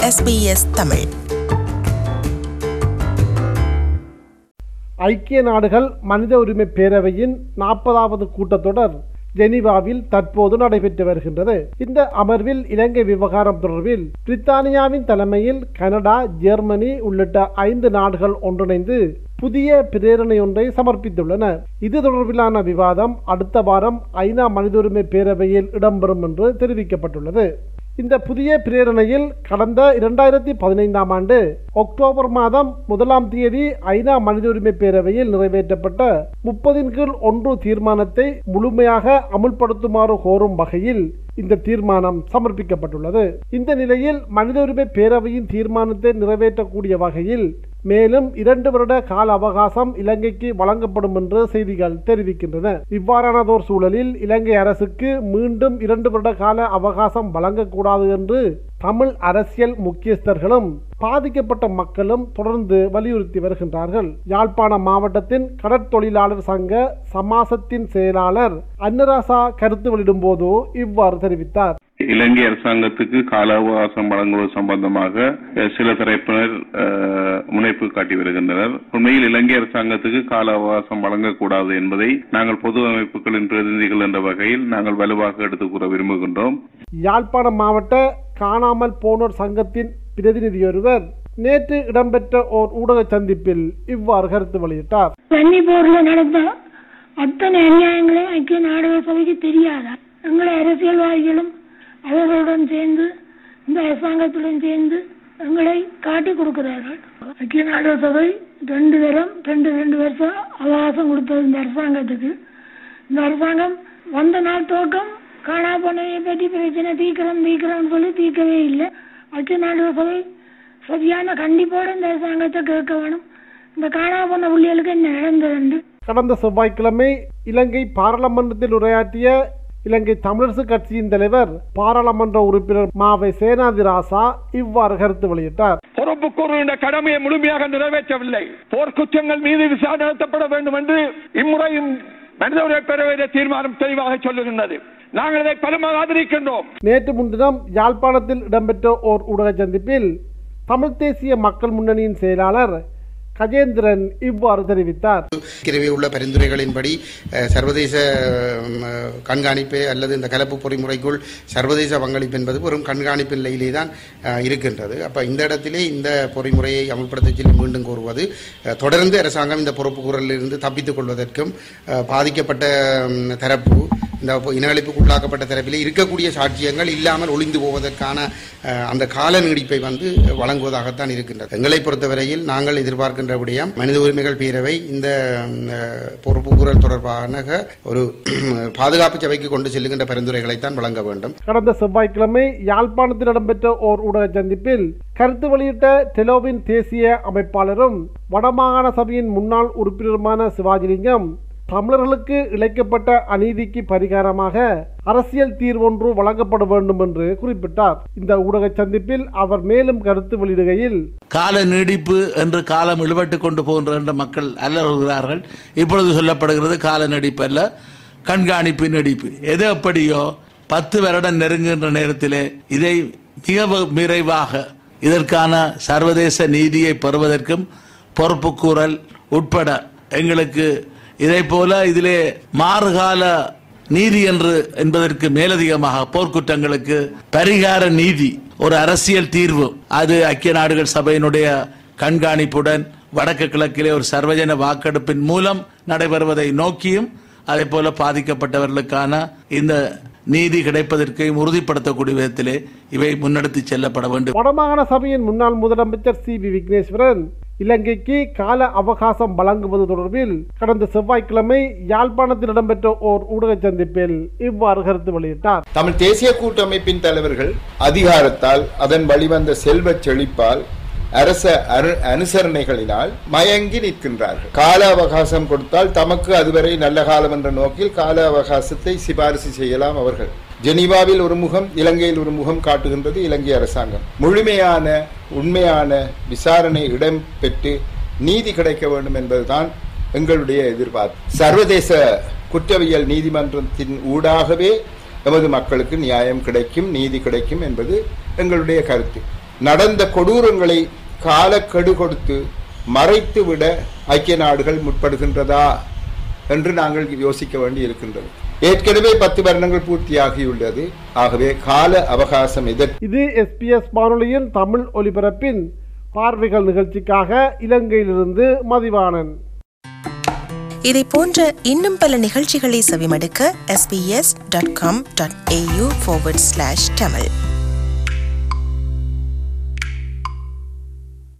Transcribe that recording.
SBS Tamil ஐக்கிய நாடுகள் மனித உரிமை பேரவையின் நாற்பதாவது கூட்டத்தொடர் ஜெனீவாவில் தற்போது நடைபெற்று வருகின்றது இந்த அமர்வில் இலங்கை விவகாரம் தொடர்பில் பிரித்தானியாவின் தலைமையில் கனடா ஜெர்மனி உள்ளிட்ட ஐந்து நாடுகள் ஒன்றிணைந்து புதிய பிரேரணை ஒன்றை சமர்ப்பித்துள்ளன இது தொடர்பிலான விவாதம் அடுத்த வாரம் ஐநா மனித உரிமை பேரவையில் இடம்பெறும் என்று தெரிவிக்கப்பட்டுள்ளது இந்த புதிய பிரேரணையில் கடந்த இரண்டாயிரத்தி பதினைந்தாம் ஆண்டு அக்டோபர் மாதம் முதலாம் தேதி ஐநா மனித உரிமை பேரவையில் நிறைவேற்றப்பட்ட முப்பதின் கீழ் ஒன்று தீர்மானத்தை முழுமையாக அமுல்படுத்துமாறு கோரும் வகையில் இந்த தீர்மானம் சமர்ப்பிக்கப்பட்டுள்ளது இந்த நிலையில் மனித உரிமை பேரவையின் தீர்மானத்தை நிறைவேற்றக்கூடிய வகையில் மேலும் இரண்டு வருட கால அவகாசம் இலங்கைக்கு வழங்கப்படும் என்று செய்திகள் தெரிவிக்கின்றன இவ்வாறானதோர் சூழலில் இலங்கை அரசுக்கு மீண்டும் இரண்டு வருட கால அவகாசம் வழங்கக்கூடாது என்று தமிழ் அரசியல் முக்கியஸ்தர்களும் பாதிக்கப்பட்ட மக்களும் தொடர்ந்து வலியுறுத்தி வருகின்றார்கள் யாழ்ப்பாணம் மாவட்டத்தின் கடற்தொழிலாளர் சங்க சமாசத்தின் செயலாளர் அன்னராசா கருத்து வெளியிடும் இவ்வாறு தெரிவித்தார் இலங்கை அரசாங்கத்துக்கு கால அவகாசம் வழங்குவது சம்பந்தமாக அஹ், சில தரப்பினர் அஹ், முனைப்பு காட்டி வருகின்றனர் உண்மையில் இலங்கை அரசாங்கத்துக்கு கால அவகாசம் வழங்கக்கூடாது என்பதை நாங்கள் பொது அமைப்புகளின் பிரதிநிதிகள் என்ற வகையில் நாங்கள் வலுவாக எடுத்துக் கூற விரும்புகின்றோம் யாழ்ப்பாணம் மாவட்ட காணாமல் போனோர் சங்கத்தின் பிரதிநிதியொருவர் நேற்று இடம்பெற்ற ஓர் ஊடக சந்திப்பில் இவ்வாறு கருத்து வெளியிட்டார் வன்னிப்போர்ல நடந்த அத்தனை அநியாயங்களையும் ஐக்கிய நாடுகள் சபைக்கு தெரியாதா எங்களை அரசியல்வாதிகளும் அவர்களுடன் சேர்ந்து இந்த அரசாங்கத்துடன் சேர்ந்து எங்களை காட்டி கொடுக்கிறார்கள் ஐக்கிய நாடுகள் சபை ரெண்டு தரம் ரெண்டு ரெண்டு வருஷம் அவகாசம் கொடுத்தது இந்த அரசாங்கத்துக்கு இந்த அரசாங்கம் வந்த நாள் துவக்கம் காணா போனதை பற்றி பிரச்சனை தீக்கிறோம் தீக்கிறோம்னு சொல்லி தீர்க்கவே இல்லை ஐக்கிய நாடுகள் சபை சரியான கண்டிப்போடு இந்த அரசாங்கத்தை கேட்க வேணும் இந்த காணா போன புள்ளிகளுக்கு என்ன நடந்ததுண்டு கடந்த செவ்வாய்க்கிழமை இலங்கை பாராளுமன்றத்தில் உரையாற்றிய இலங்கை தமிழரசு கட்சியின் தலைவர் பாராளுமன்ற உறுப்பினர் மாவை சேனாதிராசா இவ்வாறு கருத்து வெளியிட்டார் பொறுப்பு கூறுகின்ற கடமையை முழுமையாக நிறைவேற்றவில்லை போர்க்குற்றங்கள் மீது விசாரணை நடத்தப்பட வேண்டும் என்று இம்முறையும் மனித உரிமை பேரவையில தீர்மானம் தெளிவாக சொல்லுகின்றது நாங்கள் இதை பலமாக ஆதரிக்கின்றோம் நேற்று முன்தினம் யாழ்ப்பாணத்தில் இடம்பெற்ற ஓர் ஊடக சந்திப்பில் தமிழ் தேசிய மக்கள் முன்னணியின் செயலாளர் கஜேந்திரன் இவ்வாறு தெரிவித்தார் ஏற்கனவே உள்ள பரிந்துரைகளின்படி அஹ், சர்வதேச அஹ், கண்காணிப்பு அல்லது இந்த கலப்பு பொறிமுறைக்குள் சர்வதேச பங்களிப்பு என்பது வெறும் கண்காணிப்பு நிலையிலே தான் அஹ், இருக்கின்றது அப்ப இந்த இடத்திலே இந்த பொறிமுறையை அமல்படுத்த சொல்லி மீண்டும் கூறுவது அஹ், தொடர்ந்து அரசாங்கம் இந்த பொறுப்பு கூறலிலிருந்து தப்பித்துக் கொள்வதற்கும் அஹ், பாதிக்கப்பட்ட ம், தரப்பு இந்த இனஅழிப்புக்கு உள்ளாக்கப்பட்ட தரப்பிலே இருக்கக்கூடிய சாட்சியங்கள் இல்லாமல் ஒளிந்து போவதற்கான அஹ், அந்த கால நீடிப்பை வந்து வழங்குவதாகத்தான் இருக்கின்றது எங்களை பொறுத்தவரையில் நாங்கள் எதிர்பார்க்கின்ற விடயம் மனித உரிமைகள் பேரவை இந்த அஹ், பொறுப்பு கூறல் தொடர்பான ஒரு பாதுகாப்பு சபைக்கு கொண்டு செல்லுகின்ற பரிந்துரைகளைத்தான் வழங்க வேண்டும் கடந்த செவ்வாய்க்கிழமை யாழ்ப்பாணத்தில் இடம்பெற்ற ஓர் ஊடக சந்திப்பில் கருத்து வெளியிட்ட டெலோவின் தேசிய அமைப்பாளரும் வடமாகாண சபையின் முன்னாள் உறுப்பினருமான சிவாஜிலிங்கம் தமிழர்களுக்கு இழைக்கப்பட்ட அநீதிக்கு பரிகாரமாக அரசியல் தீர்வொன்று வழங்கப்பட வேண்டும் என்று குறிப்பிட்டார் இந்த ஊடக சந்திப்பில் அவர் மேலும் கருத்து வெளியிடுகையில் கால நீடிப்பு என்று காலம் இழுபட்டு கொண்டு போகின்ற மக்கள் அலறுகிறார்கள் இப்பொழுது சொல்லப்படுகிறது கால நீடிப்பு அல்ல கண்காணிப்பு நீடிப்பு எது எப்படியோ பத்து வருடம் நெருங்குகின்ற நேரத்திலே இதை மிக விரைவாக இதற்கான சர்வதேச நீதியை பெறுவதற்கும் பொறுப்புக்கூறல் உட்பட எங்களுக்கு இதை போல இதிலே மாறுகால நீதி என்று என்பதற்கு மேலதிகமாக போர்க்குற்றங்களுக்கு பரிகார நீதி ஒரு அரசியல் தீர்வு அது ஐக்கிய நாடுகள் சபையினுடைய கண்காணிப்புடன் வடக்கு கிழக்கிலே ஒரு சர்வஜன வாக்கெடுப்பின் மூலம் நடைபெறுவதை நோக்கியும் அதே போல பாதிக்கப்பட்டவர்களுக்கான இந்த நீதி கிடைப்பதற்கையும் உறுதிப்படுத்தக்கூடிய விதத்திலே இவை முன்னெடுத்து செல்லப்பட வேண்டும் வடமாகாண சபையின் முன்னாள் முதலமைச்சர் சி வி விக்னேஸ்வரன் இலங்கைக்கு கால அவகாசம் வழங்குவது தொடர்பில் கடந்த செவ்வாய்க்கிழமை யாழ்ப்பாணத்தில் இடம்பெற்ற ஓர் ஊடக சந்திப்பில் இவ்வாறு கருத்து வெளியிட்டார் தமிழ் தேசிய கூட்டமைப்பின் தலைவர்கள் அதிகாரத்தால் அதன் வழிவந்த செல்வச் செழிப்பால் அரச அரு- அனுசரணைகளினால் மயங்கி நிற்கின்றார்கள் கால அவகாசம் கொடுத்தால் தமக்கு அதுவரை நல்ல காலம் என்ற நோக்கில் கால அவகாசத்தை சிபாரிசு செய்யலாம் அவர்கள் ஜெனீவாவில் ஒரு முகம் இலங்கையில் ஒரு முகம் காட்டுகின்றது இலங்கை அரசாங்கம் முழுமையான உண்மையான விசாரணை இடம்பெற்று நீதி கிடைக்க வேண்டும் என்பதுதான் எங்களுடைய எதிர்பார்ப்பு சர்வதேச குற்றவியல் நீதிமன்றத்தின் ஊடாகவே எமது மக்களுக்கு நியாயம் கிடைக்கும் நீதி கிடைக்கும் என்பது எங்களுடைய கருத்து நடந்த கொடூரங்களை காலக்கெடு கொடுத்து மறைத்து விட ஐக்கிய நாடுகள் முற்படுகின்றதா என்று நாங்கள் யோசிக்க வேண்டி இருக்கின்றது ஏற்கனவே பத்து வருடங்கள் பூர்த்தியாகியுள்ளது ஆகவே கால அவகாசம் எதற்கு இது எஸ்பிஎஸ் வானொலியின் தமிழ் ஒலிபரப்பின் பார்வைகள் நிகழ்ச்சிக்காக இலங்கையிலிருந்து மதிவாணன் இதை போன்ற இன்னும் பல நிகழ்ச்சிகளை செவிமடுக்க sbs.com.au forward slash tamil